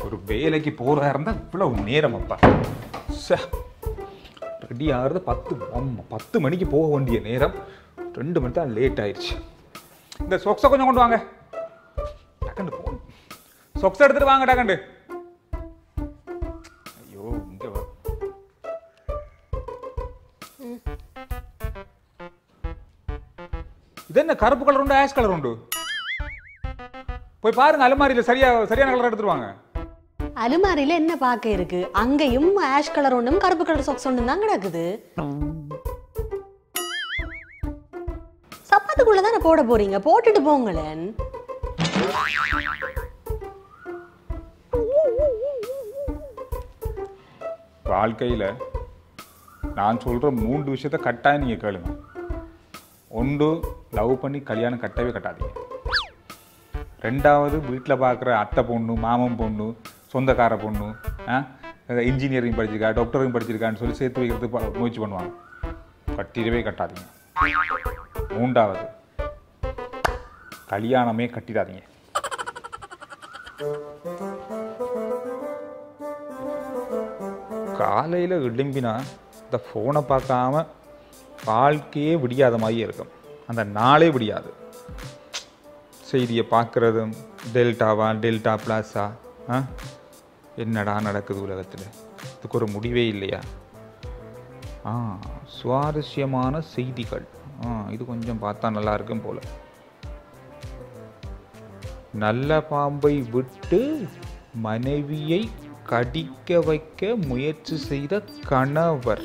ஒரு வேலைக்கு போகிறதா இருந்தால் இவ்வளவு நேரம் அப்பா சே ரெடி ஆகிறது பத்து ஆமா, பத்து மணிக்கு போக வேண்டிய நேரம் ரெண்டு மணி தான் லேட் ஆயிடுச்சு இந்த சொக்ஸை கொஞ்சம் கொண்டு வாங்க டக்கண்டு போ சொக்ஸ் எடுத்துட்டு வாங்க டக்கண்டு ஐயோ இங்க வா இது என்ன கருப்பு கலர் உண்டு ஆஷ் கலர் உண்டு போய் பாருங்க அலுமாரியில சரியா சரியான கலர் எடுத்துட்டு வாங்க அலுமாரியில என்ன பார்க்க இருக்கு அங்கேயும் ஆஷ் கலர் ஒண்ணும் கருப்பு கலர் சாக்ஸ் ஒண்ணும் தான் கிடக்குது சப்பாத்துக்குள்ள தானே போட போறீங்க போட்டுட்டு போங்களேன் வாழ்க்கையில் நான் சொல்கிற மூன்று விஷயத்த கட்டாயம் நீங்கள் கேளுங்க ஒன்று லவ் பண்ணி கல்யாணம் கட்டவே கட்டாதீங்க ரெண்டாவது வீட்டில் பார்க்குற அத்தை பொண்ணு மாமன் பொண்ணு சொந்தக்கார பொண்ணு இன்ஜினியரிங் படிச்சிருக்கா டாக்டரிங் படிச்சிருக்கான்னு சொல்லி சேர்த்து வைக்கிறதுக்கு ப- முயற்சி பண்ணுவாங்க கட்டிடவே கட்டாதீங்க மூன்றாவது கல்யாணமே கட்டிடாதீங்க காலையில் எழும்பினா இந்த ஃபோனை பார்க்காம வாழ்க்கையே விடியாத மாதிரி இருக்கும் அந்த நாளே விடியாது செய்தியை பார்க்குறதும் டெல்டாவா டெல்டா பிளாஸா ஆ என்னடா நடக்குது உலகத்தில் இதுக்கு ஒரு முடிவே இல்லையா ஆ சுவாரஸ்யமான செய்திகள் ஆ இது கொஞ்சம் பார்த்தா நல்லா இருக்கும் போல நல்ல பாம்பை விட்டு மனைவியை கடிக்க வைக்க முயற்சி செய்த கணவர்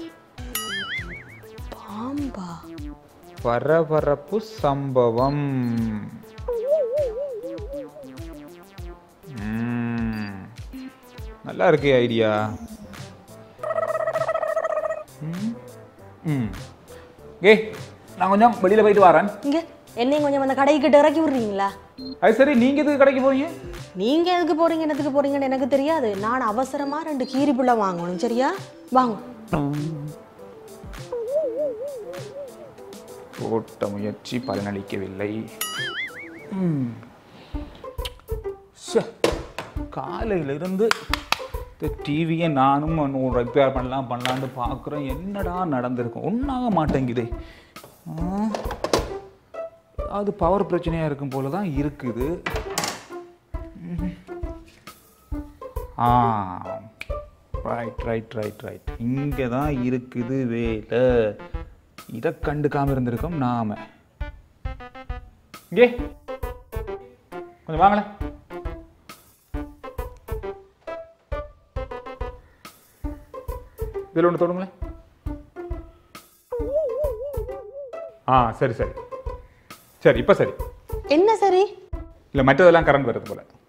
பாம்பா பரபரப்பு சம்பவம் ம், நல்லா இருக்கே ஐடியா ம், ம். ஏய் நான் கொஞ்சம் வெளியில போயிட்டு வரேன் இங்க என்னையும் கொஞ்சம் அந்த கடைக்கிட்ட இறக்கி விடுறீங்களா அது சரி நீங்க எதுக்கு கடைக்கு போறீங்க நீங்க எதுக்கு போறீங்க என்னத்துக்கு போறீங்கன்னு எனக்கு தெரியாது நான் அவசரமா ரெண்டு கீரி புள்ள வாங்கணும் சரியா வாங்க போட்ட முயற்சி பலனளிக்கவில்லை ம். ச்சே, காலையிலிருந்து இந்த டிவியை நானும் ரிப்பேர் பண்ணலாம் பண்ணலான்னு பார்க்குறேன் என்னடா நடந்திருக்கும் ஒன்றாக மாட்டேங்குதே ஆ, அது பவர் பிரச்சனையாக இருக்கும் போல தான் இருக்குது ம். ஆ ரைட் ரைட் ரைட் ரைட் இங்கே தான் இருக்குது வேலை இதை கண்டுக்காம இருந்திருக்கோம் நாம இங்கே கொஞ்சம் வாங்களேன் இதில் ஒன்று தொடுங்களேன் ஆ சரி சரி சரி இப்போ சரி என்ன சரி இல்லை மற்றதெல்லாம் கரண்ட் வருது போல